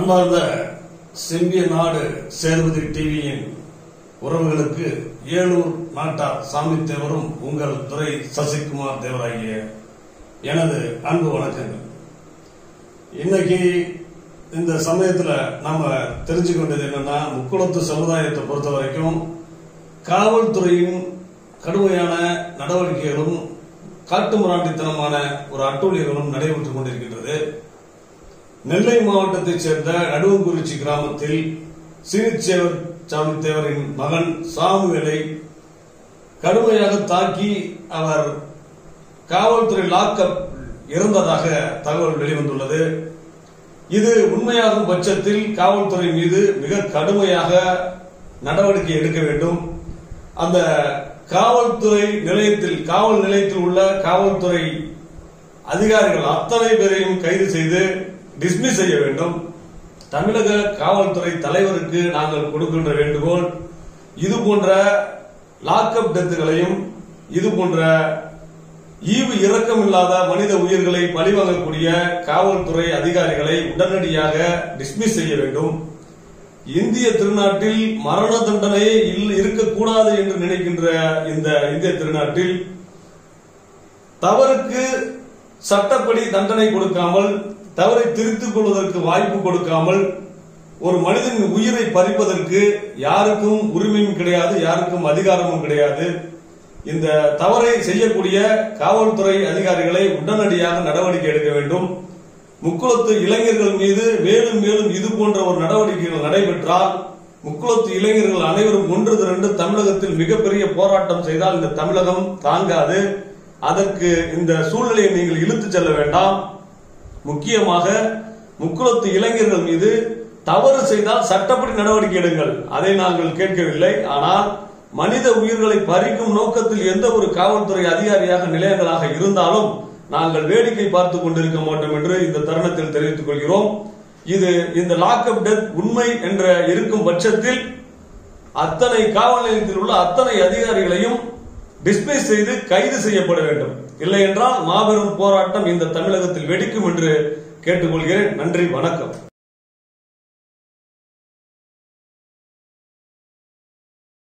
அன்பார்ந்த செம்பிய நாடு சேதுபதி டிவியின் உறவுகளுக்கு ஏலூர் நாட்டார் சாமி தேவரும் உங்கள் துறை சசிகுமார் தேவராகிய எனது அன்பு வணக்கங்கள் இன்னைக்கு இந்த சமயத்துல நாம தெரிஞ்சுக்க வேண்டியது என்னன்னா முக்குளத்து சமுதாயத்தை பொறுத்த வரைக்கும் காவல்துறையின் கடுமையான நடவடிக்கைகளும் காட்டுமிராண்டித்தனமான ஒரு அட்டூழியங்களும் நடைபெற்றுக் கொண்டிருக்கின்றது நெல்லை மாவட்டத்தைச் சேர்ந்த நடுவங்குறிச்சி கிராமத்தில் சீனிச்சேவர் சாமி தேவரின் மகன் சாமுவேலை கடுமையாக தாக்கி அவர் காவல்துறை லாக்அப் இறந்ததாக தகவல் வெளிவந்துள்ளது இது உண்மையாகும் பட்சத்தில் காவல்துறை மீது மிக கடுமையாக நடவடிக்கை எடுக்க வேண்டும் அந்த காவல்துறை நிலையத்தில் காவல் நிலையத்தில் உள்ள காவல்துறை அதிகாரிகள் அத்தனை பேரையும் கைது செய்து டிஸ்மிஸ் செய்ய வேண்டும் தமிழக காவல்துறை தலைவருக்கு நாங்கள் கொடுக்கின்ற வேண்டுகோள் இது போன்ற லாக்அப் டெத்துகளையும் இது போன்ற ஈவு இரக்கம் இல்லாத மனித உயிர்களை பழிவாங்கக்கூடிய காவல்துறை அதிகாரிகளை உடனடியாக டிஸ்மிஸ் செய்ய வேண்டும் இந்திய திருநாட்டில் மரண தண்டனையே இல்- இருக்கக்கூடாது என்று நினைக்கின்ற இந்த இந்திய திருநாட்டில் தவறுக்கு சட்டப்படி தண்டனை கொடுக்காமல் தவறை திருத்திக் கொள்வதற்கு வாய்ப்பு கொடுக்காமல் ஒரு மனிதனின் உயிரை பறிப்பதற்கு யாருக்கும் உரிமையும் கிடையாது யாருக்கும் அதிகாரமும் கிடையாது இந்த தவறை செய்யக்கூடிய காவல்துறை அதிகாரிகளை உடனடியாக நடவடிக்கை எடுக்க வேண்டும் முக்குளத்து இளைஞர்கள் மீது மேலும் மேலும் இது போன்ற ஒரு நடவடிக்கைகள் நடைபெற்றால் முக்குளத்து இளைஞர்கள் அனைவரும் ஒன்று திரண்டு தமிழகத்தில் மிகப்பெரிய போராட்டம் செய்தால் இந்த தமிழகம் தாங்காது அதற்கு இந்த சூழ்நிலையை நீங்கள் இழுத்துச் செல்ல வேண்டாம் முக்கியமாக முக்குளத்து இளைஞர்கள் மீது தவறு செய்தால் சட்டப்படி நடவடிக்கை எடுங்கள் அதை நாங்கள் கேட்கவில்லை ஆனால் மனித உயிர்களை பறிக்கும் நோக்கத்தில் எந்த ஒரு காவல்துறை அதிகாரியாக நிலையங்களாக இருந்தாலும் நாங்கள் வேடிக்கை பார்த்துக் கொண்டிருக்க மாட்டோம் என்று இந்த தருணத்தில் தெரிவித்துக் கொள்கிறோம் இது இந்த லாக்அப் டெத் உண்மை என்ற இருக்கும் பட்சத்தில் அத்தனை காவல் நிலையத்தில் உள்ள அத்தனை அதிகாரிகளையும் டிஸ்மிஸ் செய்து கைது செய்யப்பட வேண்டும் இல்லை என்றால் மாபெரும் போராட்டம் இந்த தமிழகத்தில் வெடிக்கும் என்று கேட்டுக்கொள்கிறேன் நன்றி வணக்கம்